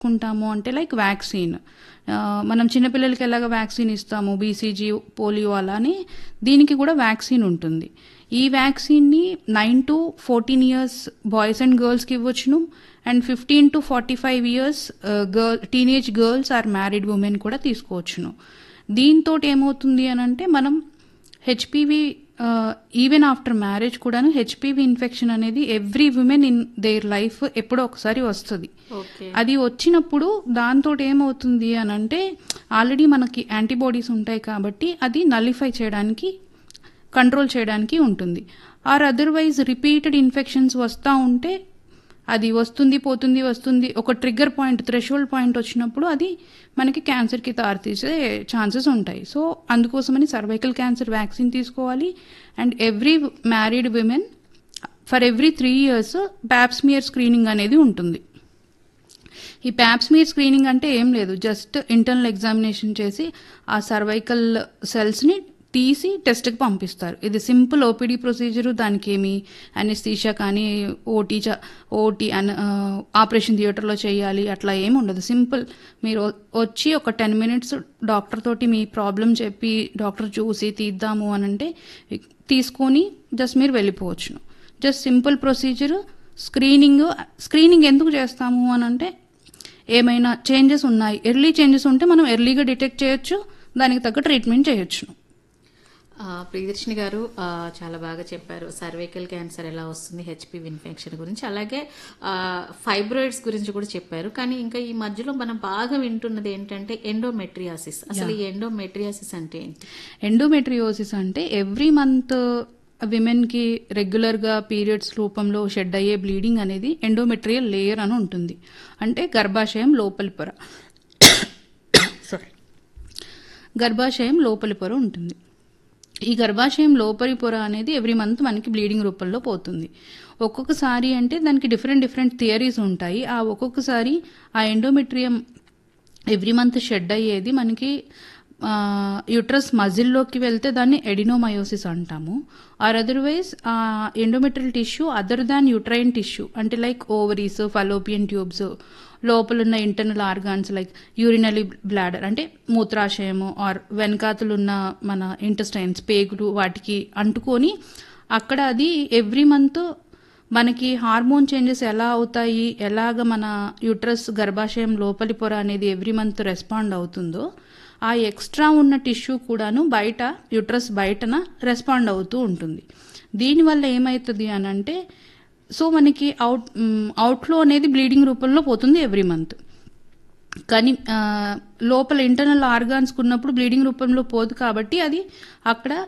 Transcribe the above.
కుంటాము అంటే like vaccine ఆ, మనం చిన్నపిల్లలకి ఎలాగ వ్యాక్సిన్ ఇస్తాము బీసీజీ పోలియో అలానే దీనికి కూడా వ్యాక్సిన్ ఉంటుంది ఈ వ్యాక్సిన్ని nine to fourteen years boys and గర్ల్స్కి ఇవ్వచ్చును and fifteen to forty five years girl teenage girls or married women కూడా తీసుకోవచ్చును దీంతో ఏమవుతుంది అని అంటే మనం హెచ్పివి ఈవెన్ ఆఫ్టర్ మ్యారేజ్ కూడాను హెచ్పివి ఇన్ఫెక్షన్ అనేది every women in their life ఎప్పుడో ఒకసారి వస్తుంది ఓకే అది వచ్చినప్పుడు దాంతో ఏమవుతుంది అని అంటే ఆల్రెడీ మనకి యాంటీబాడీస్ ఉంటాయి కాబట్టి అది నలిఫై చేయడానికి కంట్రోల్ చేయడానికి ఉంటుంది ఆర్ అదర్వైజ్ రిపీటెడ్ ఇన్ఫెక్షన్స్ వస్తూ ఉంటే అది వస్తుంది పోతుంది వస్తుంది ఒక ట్రిగ్గర్ పాయింట్ థ్రెషోల్డ్ పాయింట్ వచ్చినప్పుడు అది మనకి క్యాన్సర్కి దారితీసే ఛాన్సెస్ ఉంటాయి సో అందుకోసమని సర్వైకల్ క్యాన్సర్ వ్యాక్సిన్ తీసుకోవాలి and every married women for every three years pap smear screening అనేది ఉంటుంది ఈ ప్యాప్స్మీర్ స్క్రీనింగ్ అంటే ఏం లేదు జస్ట్ ఇంటర్నల్ ఎగ్జామినేషన్ చేసి ఆ సర్వైకల్ సెల్స్ని తీసి టెస్ట్కి పంపిస్తారు ఇది సింపుల్ ఓపీడీ ప్రొసీజర్ దానికి ఏమి అనెస్థీషియా కానీ ఓటీ చ ఓటీ అన్ ఆపరేషన్ థియేటర్లో చేయాలి అట్లా ఏమి ఉండదు సింపుల్ మీరు వచ్చి ఒక టెన్ మినిట్స్ డాక్టర్ తోటి మీ ప్రాబ్లం చెప్పి డాక్టర్ చూసి తీద్దాము అని అంటే తీసుకొని జస్ట్ మీరు వెళ్ళిపోవచ్చును just simple procedure screening screening ఎందుకు చేస్తాము అని అంటే ఏమైనా చేంజెస్ ఉన్నాయి ఎర్లీ చేంజెస్ ఉంటే మనం ఎర్లీగా డిటెక్ట్ చేయొచ్చు దానికి తగ్గ ట్రీట్మెంట్ చేయొచ్చు ఆ, ప్రియదర్శిని గారు ఆ, చాలా బాగా చెప్పారు సర్వైకల్ క్యాన్సర్ ఎలా వస్తుంది హెచ్పివి ఇన్ఫెక్షన్ గురించి అలాగే ఫైబ్రాయిడ్స్ గురించి కూడా చెప్పారు కానీ ఇంకా ఈ మధ్యలో మనం బాగా వింటున్నది ఏంటంటే ఎండోమెట్రియాసిస్ అసలు ఈ ఎండోమెట్రియాసిస్ అంటే ఏంటి ఎండోమెట్రియోసిస్ అంటే ఎవ్రీ మంత్ విమెన్కి రెగ్యులర్గా పీరియడ్స్ రూపంలో షెడ్ అయ్యే బ్లీడింగ్ అనేది ఎండోమెట్రియల్ లేయర్ అని ఉంటుంది అంటే గర్భాశయం లోపలి పొర సారీ గర్భాశయం లోపలి పొర ఉంటుంది ఈ గర్భాశయం లోపలి పొర అనేది ఎవ్రీ మంత్ మనకి బ్లీడింగ్ రూపంలో పోతుంది ఒక్కొక్కసారి అంటే దానికి డిఫరెంట్ డిఫరెంట్ థియరీస్ ఉంటాయి ఆ ఒక్కొక్కసారి ఆ ఎండోమెట్రియం ఎవ్రీ మంత్ షెడ్ అయ్యేది మనకి యుట్రస్ మజిల్లోకి వెళ్తే దాన్ని ఎడినోమయోసిస్ అంటాము ఆర్ అదర్వైజ్ ఆ endometrial tissue other than uterine tissue అంటే లైక్ ఓవరీస్ ఫలోపియన్ ట్యూబ్స్ లోపల ఉన్న internal organs like urinary bladder అంటే మూత్రాశయము ఆర్ వెనకాతలున్న మన ఇంటెస్టైన్స్ పేగులు వాటికి అంటుకొని అక్కడ అది ఎవ్రీ మంత్ మనకి హార్మోన్ చేంజెస్ ఎలా అవుతాయి ఎలాగ మన యుట్రస్ గర్భాశయం లోపలి పొర అనేది ఎవ్రీ మంత్ రెస్పాండ్ అవుతుందో ఆ ఎక్స్ట్రా ఉన్న టిష్యూ కూడాను బయట యుట్రస్ బయటన రెస్పాండ్ అవుతూ ఉంటుంది దీనివల్ల ఏమవుతుంది అని అంటే సో మనకి అవుట్ అవుట్లో అనేది బ్లీడింగ్ రూపంలో పోతుంది ఎవ్రీ మంత్ కానీ ఆ, లోపల ఇంటర్నల్ ఆర్గాన్స్ ఉన్నప్పుడు బ్లీడింగ్ రూపంలో పోదు కాబట్టి అది అక్కడ